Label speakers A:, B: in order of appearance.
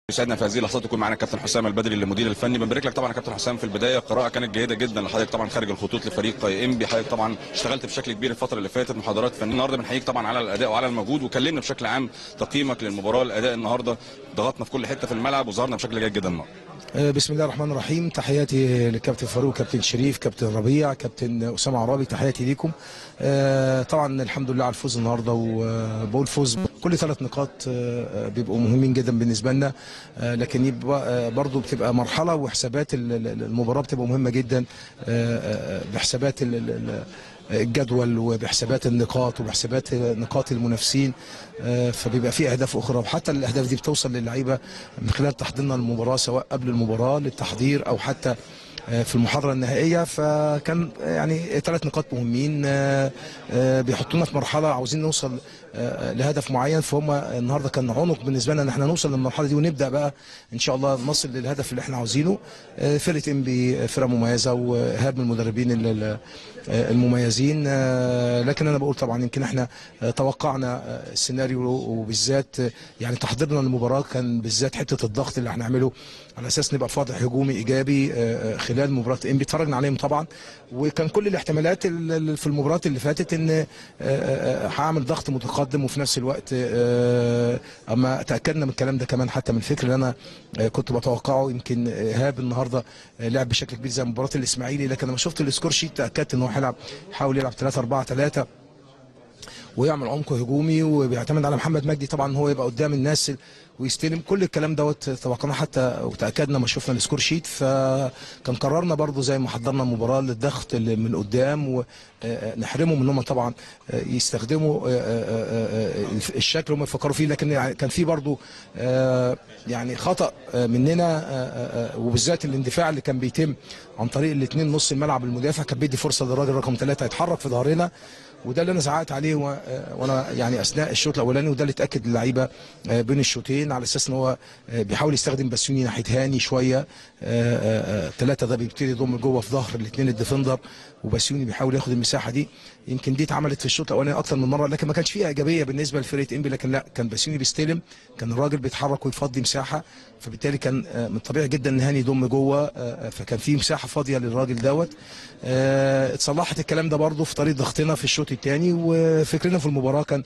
A: يسعدنا في هذه اللحظات يكون معنا كابتن حسام البدري المدير الفني بنبارك لك طبعا يا كابتن حسام في البدايه قراءه كانت جيده جدا لحضرتك طبعا خارج الخطوط لفريق انبي حضرتك طبعا اشتغلت بشكل كبير الفتره اللي فاتت محاضرات فنيه النهارده بنحييك طبعا على الاداء وعلى المجهود وكلمنا بشكل عام تقييمك للمباراه الاداء النهارده ضغطنا في كل حته في الملعب وظهرنا بشكل جيد جدا النهارده
B: آه، بسم الله الرحمن الرحيم تحياتي لكابتن فاروق كابتن شريف كابتن ربيع كابتن اسامه عرابي تحياتي ليكم آه، طبعا الحمد لله على الفوز النهارده وبقول فوز كل ثلاث نقاط آه، بيبقوا مهمين جدا بالنسبه لنا آه، لكن يبقى آه، برضو بتبقى مرحله وحسابات ال- ال- المباراه بتبقى مهمه جدا آه، آه، بحسابات ال- ال- ال- الجدول وبحسابات النقاط وبحسابات نقاط المنافسين آه، فبيبقى في اهداف اخرى وحتى الاهداف دي بتوصل للعيبه من خلال تحضيرنا للمباراه سواء قبل المباراه للتحضير او حتى آه، في المحاضره النهائيه فكان يعني ثلاث نقاط مهمين آه، آه، بيحطونا في مرحله عاوزين نوصل آه، لهدف معين فهم النهارده كان عنق بالنسبه لنا ان احنا نوصل للمرحله دي ونبدا بقى ان شاء الله نصل للهدف اللي احنا عاوزينه آه، فرقه انبي فرقه مميزه وايهاب من المدربين ال- ال- آه، المميزين آه، لكن انا بقول طبعا يمكن احنا آه، توقعنا آه، السيناريو وبالذات آه، يعني تحضيرنا للمباراه كان بالذات حته الضغط اللي هنعمله على اساس نبقى في وضع هجومي ايجابي آه، آه، خلال مباراه انبي اتفرجنا عليهم طبعا وكان كل الاحتمالات اللي في المباراه اللي فاتت ان آه، آه، هعمل ضغط متقدم وفي نفس الوقت آه، اما تاكدنا من الكلام ده كمان حتى من الفكر اللي انا آه، كنت بتوقعه يمكن ايهاب النهارده آه، لعب بشكل كبير زي مباراه الاسماعيلي لكن لما شفت السكور شيت تاكدت ان هو هيلعب حاول يلعب 3 4 3 ويعمل عمق هجومي وبيعتمد على محمد مجدي طبعا هو يبقى قدام الناس ويستلم كل الكلام دوت توقعنا حتى وتاكدنا ما شفنا السكور شيت فكان قررنا برضو زي ما حضرنا المباراه للضغط اللي من قدام ونحرمهم ان هم طبعا آه، يستخدموا آه، آه، آه، آه، الشكل اللي هم يفكروا فيه لكن يعني كان في برضو آه، يعني خطا آه، مننا آه، آه، آه، وبالذات الاندفاع اللي كان بيتم عن طريق الاثنين نص الملعب المدافع كان بيدي فرصه للراجل رقم ثلاثه يتحرك في ظهرنا وده اللي انا زعقت عليه و- آه، وانا يعني اثناء الشوط الاولاني وده اللي اتاكد للعيبه آه، بين الشوطين على اساس ان هو آه، بيحاول يستخدم بسيوني ناحيه هاني شويه ثلاثه ده بيبتدي يضم جوه في ظهر الاثنين الديفندر وبسيوني بيحاول ياخد المساحه دي يمكن دي اتعملت في الشوط الاولاني اكتر من مره لكن ما كانش فيها ايجابيه بالنسبه لفرقه انبي لكن لا كان بسيوني بيستلم كان الراجل بيتحرك ويفضي مساحه فبالتالي كان آه، من طبيعي جدا ان هاني يضم جوه آه، آه، فكان في مساحه فاضيه للراجل دوت آه، اتصلحت الكلام ده برضه في طريقه ضغطنا في الشوط الثاني وفكرنا في المباراه كان